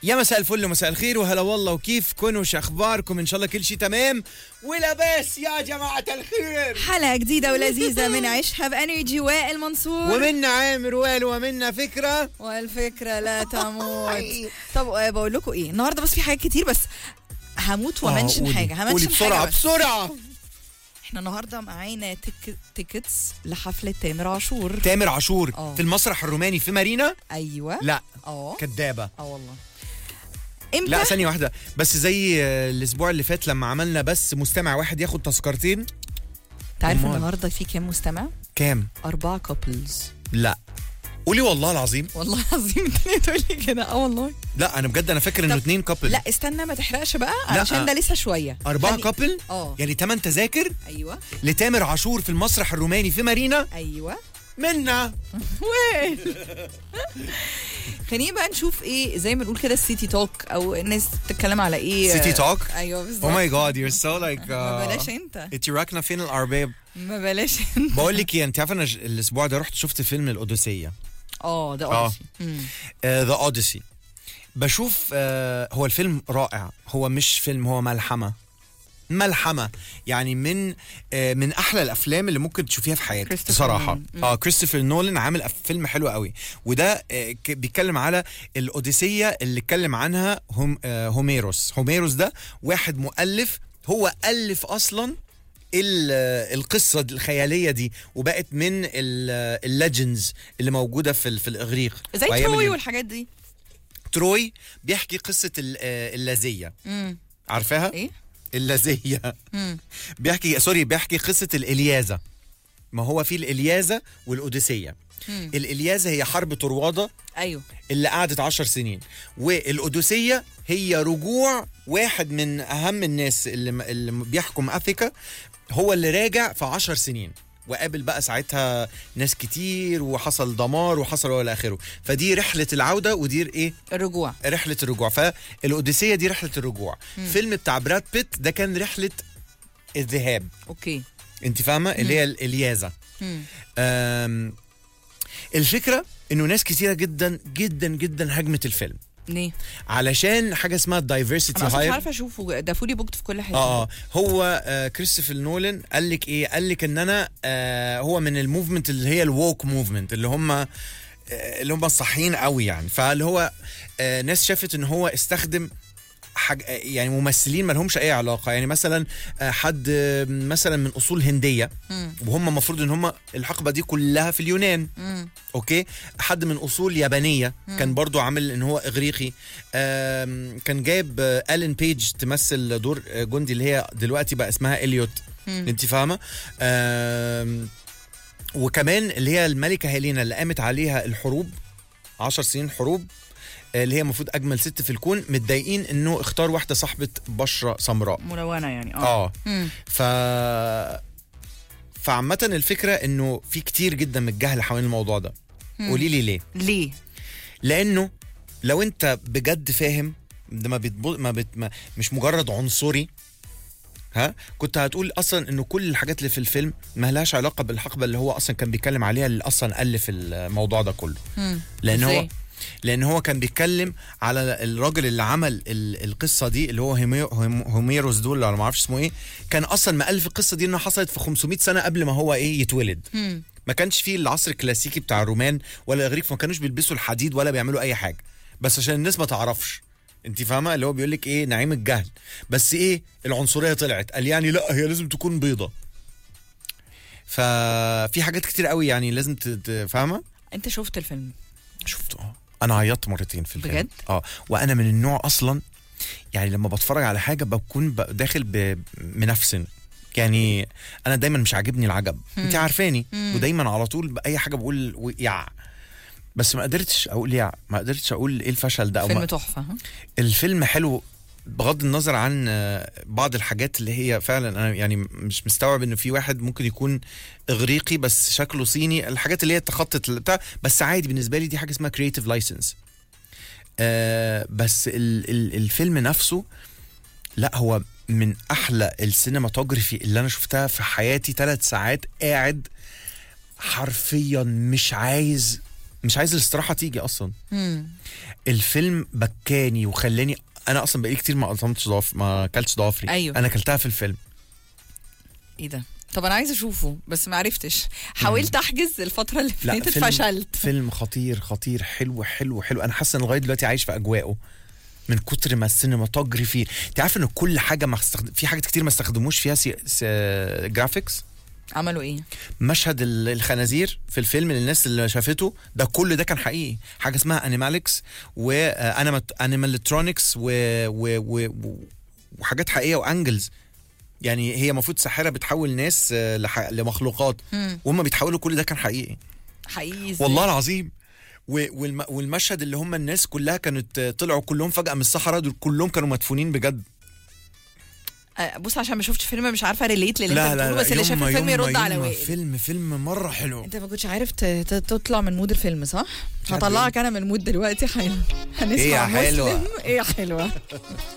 يا مساء الفل ومساء الخير وهلا والله وكيف كنوا اخباركم ان شاء الله كل شيء تمام ولا بس يا جماعه الخير حلقة جديدة ولذيذة من عيشها بانرجي وائل منصور ومنا عامر وائل ومنا فكره والفكرة لا تموت طب آه، بقول لكم ايه النهارده بس في حاجات كتير بس هموت آه، ومنشن قولي. حاجة قولي همنشن بسرعه حاجة بس. بسرعه احنا النهارده معانا تك... تيكتس لحفلة تامر عاشور تامر عاشور آه. في المسرح الروماني في مارينا ايوه لا اه كدابه اه والله امتى لا ثانيه واحده بس زي آه، الاسبوع اللي فات لما عملنا بس مستمع واحد ياخد تذكرتين انت عارف أمال. النهارده في كام مستمع؟ كام أربعة كابلز لا قولي والله العظيم والله العظيم انت ليه تقولي كده اه والله لا انا بجد انا فاكر انه طب- اتنين كابل لا استنى ما تحرقش بقى لا. علشان ده لسه شوية أربعة خلي- كابل اه يعني تمن تذاكر ايوه لتامر عاشور في المسرح الروماني في مارينا ايوه منا وين خلينا بقى نشوف ايه زي ما نقول كده السيتي توك او الناس بتتكلم على ايه City talk? ايوه بالظبط او ماي جاد you're so like ما بلاش uh, انت انت راكنه فين الارباب ما بلاش انت بقول لك ايه انت عارفه انا ج- الاسبوع ده رحت شفت فيلم الاوديسيه اه ده آه. قصدي مم. ذا اوديسي بشوف آه هو الفيلم رائع هو مش فيلم هو ملحمه ملحمه يعني من آه من احلى الافلام اللي ممكن تشوفيها في حياتك كريستوفر بصراحه نولان. مم. اه كريستوفر نولان عامل أف- فيلم حلو قوي وده آه ك- بيتكلم على الاوديسيه اللي اتكلم عنها هوم آه هوميروس هوميروس ده واحد مؤلف هو الف اصلا ال- القصه الخياليه دي وبقت من الليجندز اللي موجوده في ال- في الاغريق زي وأيام تروي ال- والحاجات دي تروي بيحكي قصه ال- آه، اللازيه مم. عارفاها ايه اللازيه مم. بيحكي سوري بيحكي قصه الالياذه ما هو في الالياذه والاوديسيه مم. الالياذه هي حرب طروادة ايوه اللي قعدت عشر سنين والاوديسيه هي رجوع واحد من اهم الناس اللي, اللي بيحكم اثيكا هو اللي راجع في عشر سنين وقابل بقى ساعتها ناس كتير وحصل دمار وحصل والى اخره فدي رحله العوده ودي ايه الرجوع رحله الرجوع فالاوديسيه دي رحله الرجوع فيلم بتاع براد بيت ده كان رحله الذهاب اوكي انت فاهمه اللي هي الالياذه مم. أم، الفكره انه ناس كتيره جدا جدا جدا هجمت الفيلم ليه؟ علشان حاجه اسمها الدايفرسيتي انا اصلا مش هاير عارفه اشوفه ده فولي بوكت في كل حاجه اه اه هو آه كريستوفر نولان قال لك ايه قال لك ان انا آه هو من الموفمنت اللي هي الووك موفمنت اللي هم آه اللي هم الصحيين قوي يعني فاللي هو آه ناس شافت ان هو استخدم حاج آه، يعني ممثلين ما لهمش اي علاقه يعني مثلا آه، حد آه، مثلا من اصول هنديه مم. وهم المفروض ان هم الحقبه دي كلها في اليونان مم. اوكي حد من اصول يابانيه كان برضو عامل ان هو اغريقي آم، كان جايب آه، الين بيج تمثل دور آه، جندي اللي هي دلوقتي بقى اسمها اليوت مم. انت فاهمه آم، وكمان اللي هي الملكه هيلينا اللي قامت عليها الحروب عشر سنين حروب آه، اللي هي المفروض اجمل ست في الكون متضايقين انه اختار واحده صاحبه بشره سمراء ملونه يعني اه اه مم. ف فعامة الفكرة انه في كتير جدا من الجهل حوالين الموضوع ده قولي لي ليه ليه؟ لانه لو انت بجد فاهم ده ما, بتبو... ما, بت... ما مش مجرد عنصري ها كنت هتقول اصلا انه كل الحاجات اللي في الفيلم ما لهاش علاقه بالحقبه اللي هو اصلا كان بيتكلم عليها اللي اصلا الف الموضوع ده كله مم. لان هو إزاي؟ لان هو كان بيتكلم على الراجل اللي عمل ال- القصه دي اللي هو هيمي- هيم- هوميروس دول ولا ما اعرفش اسمه ايه كان اصلا مؤلف القصه دي انها حصلت في 500 سنه قبل ما هو ايه يتولد مم. ما كانش فيه العصر الكلاسيكي بتاع الرومان ولا الاغريق فما كانوش بيلبسوا الحديد ولا بيعملوا اي حاجه بس عشان الناس ما تعرفش انت فاهمه اللي هو بيقول لك ايه نعيم الجهل بس ايه العنصريه طلعت قال يعني لا هي لازم تكون بيضه ففي حاجات كتير قوي يعني لازم ت- ت- فاهمه انت شفت الفيلم شفته اه انا عيطت مرتين في الفيلم بجد؟ اه وانا من النوع اصلا يعني لما بتفرج على حاجه بكون ب- داخل ب- منفسن يعني انا دايما مش عاجبني العجب انت عارفاني مم. ودايما على طول باي حاجه بقول و- يع بس ما قدرتش اقول يع ما قدرتش اقول ايه الفشل ده او فيلم ما تحفه ها؟ الفيلم حلو بغض النظر عن آه، بعض الحاجات اللي هي فعلا انا يعني مش مستوعب انه في واحد ممكن يكون اغريقي بس شكله صيني الحاجات اللي هي تخطط بتاع بس عادي بالنسبه لي دي حاجه اسمها كرييتيف لايسنس آه بس ال ال الفيلم نفسه لا هو من احلى السينماتوجرافي اللي انا شفتها في حياتي ثلاث ساعات قاعد حرفيا مش عايز مش عايز الاستراحه تيجي اصلا مم. الفيلم بكاني وخلاني انا اصلا بقالي كتير ما قطمتش ضوافري ما اكلتش ضوافري أيوه. انا اكلتها في الفيلم ايه ده طب انا عايزه اشوفه بس ما عرفتش حاولت احجز الفتره اللي لا فاتت فيلم فشلت فيلم خطير خطير حلو حلو حلو انا حاسس ان لغايه دلوقتي عايش في اجواءه من كتر ما السينماتوجرافي انت عارف ان كل حاجه ما استخدم... في حاجات كتير ما استخدموش فيها سي... س... جرافيكس عملوا ايه مشهد ال- الخنازير في الفيلم للناس اللي شافته ده كل ده كان حقيقي حاجه اسمها انيمالكس وانيمالترونكس و... و... و... و... وحاجات حقيقيه وانجلز يعني هي المفروض ساحره بتحول ناس آه، لح... لمخلوقات مم. وهم بيتحولوا كل ده كان حقيقي حقيقي إزاي؟ والله العظيم و- والم... والمشهد اللي هم الناس كلها كانت آه، طلعوا كلهم فجاه من الصحراء دول كلهم كانوا مدفونين بجد آه، بص عشان ما شفتش فيلم مش عارفه ريليت للي لا انت لا بتقوله لا بس اللي شاف يوم ما- الفيلم يوم ما- يرد على يوم ما وائل فيلم فيلم مره حلو انت ما كنتش عارف ت- ت- تطلع من مود الفيلم صح؟ عارف هطلعك انا من المود دلوقتي حلو هنسمع إيه يا حلوة؟ مسلم ايه يا حلوه